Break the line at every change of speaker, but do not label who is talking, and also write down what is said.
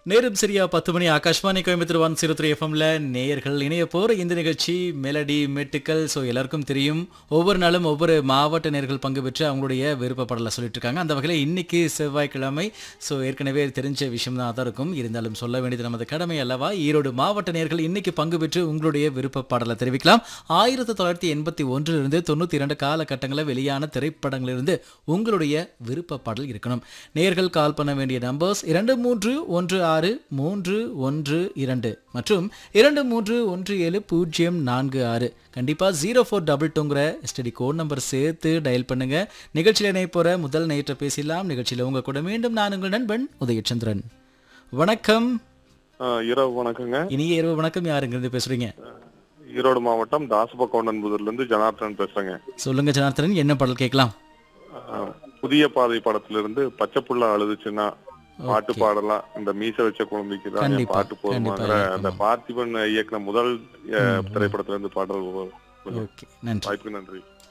நேரம் சரியா பத்து மணி Akashvani Coimbatore one zero three எஃப்எம்ல நேயர்கள் இணைய போற இந்த நிகழ்ச்சி மெலடி மெட்டுக்கள் ஸோ எல்லாருக்கும் தெரியும் ஒவ்வொரு நாளும் ஒவ்வொரு மாவட்ட நேர்கள் பங்கு பெற்று அவங்களுடைய விருப்ப பாடலை சொல்லிட்டு இருக்காங்க அந்த வகையில் இன்னைக்கு செவ்வாய்க்கிழமை ஸோ ஏற்கனவே தெரிஞ்ச விஷயம் தான் இருக்கும் இருந்தாலும் சொல்ல வேண்டியது நமது கடமை அல்லவா ஈரோடு மாவட்ட நேர்கள் இன்னைக்கு பங்கு பெற்று உங்களுடைய விருப்ப பாடலை தெரிவிக்கலாம் ஆயிரத்தி தொள்ளாயிரத்தி எண்பத்தி ஒன்றிலிருந்து தொண்ணூற்றி இரண்டு காலகட்டங்களில் வெளியான திரைப்படங்களிலிருந்து உங்களுடைய விருப்ப பாடல் இருக்கணும் நேர்கள் கால் பண்ண வேண்டிய நம்பர்ஸ் இரண்டு மூன்று ஒன்று ஆறு மூன்று ஒன்று இரண்டு மற்றும் இரண்டு மூன்று ஒன்று ஏழு பூஜ்ஜியம் நான்கு ஆறு கண்டிப்பாக ஜீரோ ஃபோர் டபுள் டூங்கிற எஸ்டடி கோட் நம்பர் சேர்த்து டயல் பண்ணுங்க நிகழ்ச்சியில் இணைய போகிற முதல் நேற்றை பேசலாம் நிகழ்ச்சியில் உங்க கூட மீண்டும் நான் உங்கள் நண்பன் உதயச்சந்திரன் வணக்கம்
ஆ, இரவு வணக்கங்க
இனிய இரவு வணக்கம் யாருங்கிறது பேசுறீங்க
ஈரோடு மாவட்டம் தாசபக்கவுண்டன்புதூர்ல இருந்து ஜனார்த்தன் பேசுறேங்க
சொல்லுங்க ஜனார்த்தனன் என்ன பாடல் கேட்கலாம்
ஆ, புதிய பாதை படத்துல இருந்து பச்சை புள்ள அழுதுச்சுன்னா பாட்டு பாடலாம் இந்த மீச வச்ச குழந்தைக்கு தான் என்
கண்டிப்பா,
பாட்டு போதுமாங்கிற
கண்டிப்பா,
அந்த பார்த்திபன் இயக்குன முதல் அ, திரைப்படத்துல இருந்து பாடல் வரும்.
ஓகே நன்றி
வாய்ப்புக்கு நன்றி